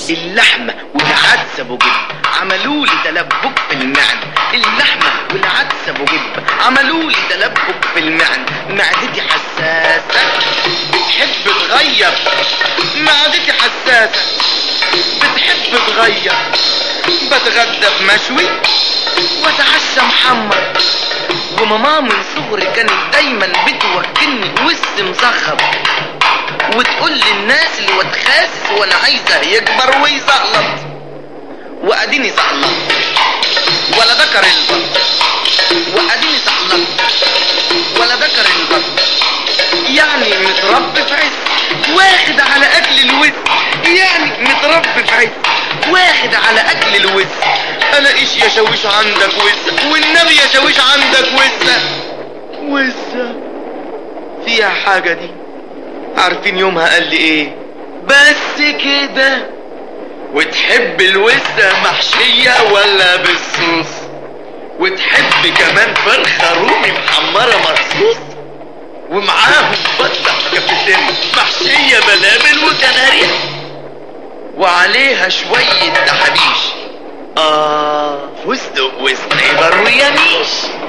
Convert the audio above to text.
اللحمة والعدس ابو جد عملوا لي تلبك في المعدة اللحمة والعدس ابو جد عملوا لي تلبك في المعدة معدتي حساسة بتحب تغير معدتي حساسة بتحب تغير بتغدى بمشوي واتعشى محمر وماما من صغري كانت دايما بتوكلني وس مزخم وتقول للناس اللي وتخاسس وانا عايزه يكبر ويزقلط واديني زقلط ولا ذكر البط واديني زقلط ولا ذكر البط يعني متربي في عز واخد على اكل الوز يعني متربي في عز واخد على اكل الوز انا ايش يا شاويش عندك وزة والنبي يا شاويش عندك وزة وزة فيها حاجة دي عارفين يومها قال لي ايه بس كده وتحب الوزة محشية ولا بالصوص وتحب كمان فرخة رومي محمرة مخصوص ومعاهم بطة كابتن محشية بلابل وكناريا وعليها شوية تحابيش آه فستق وسنيبر ويميش